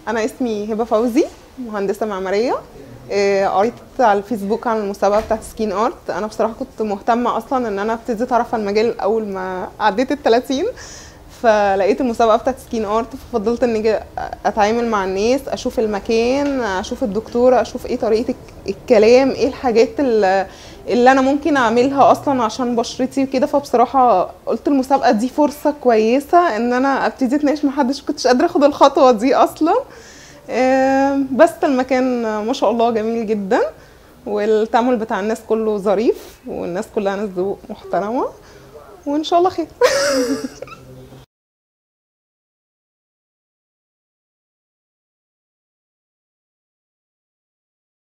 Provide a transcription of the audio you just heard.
انا اسمي هبه فوزي مهندسه معماريه آه، قريت على الفيسبوك عن المسابقه بتاعت سكين ارت انا بصراحه كنت مهتمه اصلا ان انا ابتدي اتعرف على المجال اول ما عديت ال 30 فلقيت المسابقه بتاعت سكين ارت ففضلت ان أجي اتعامل مع الناس اشوف المكان اشوف الدكتوره اشوف ايه طريقه الك- الكلام ايه الحاجات اللي اللي انا ممكن اعملها اصلا عشان بشرتي وكده فبصراحه قلت المسابقه دي فرصه كويسه ان انا ابتدي اتناقش مع حد كنتش قادره اخد الخطوه دي اصلا آم، بس المكان ما شاء الله جميل جدا والتعامل بتاع الناس كله ظريف والناس كلها ناس ذوق محترمه وان شاء الله خير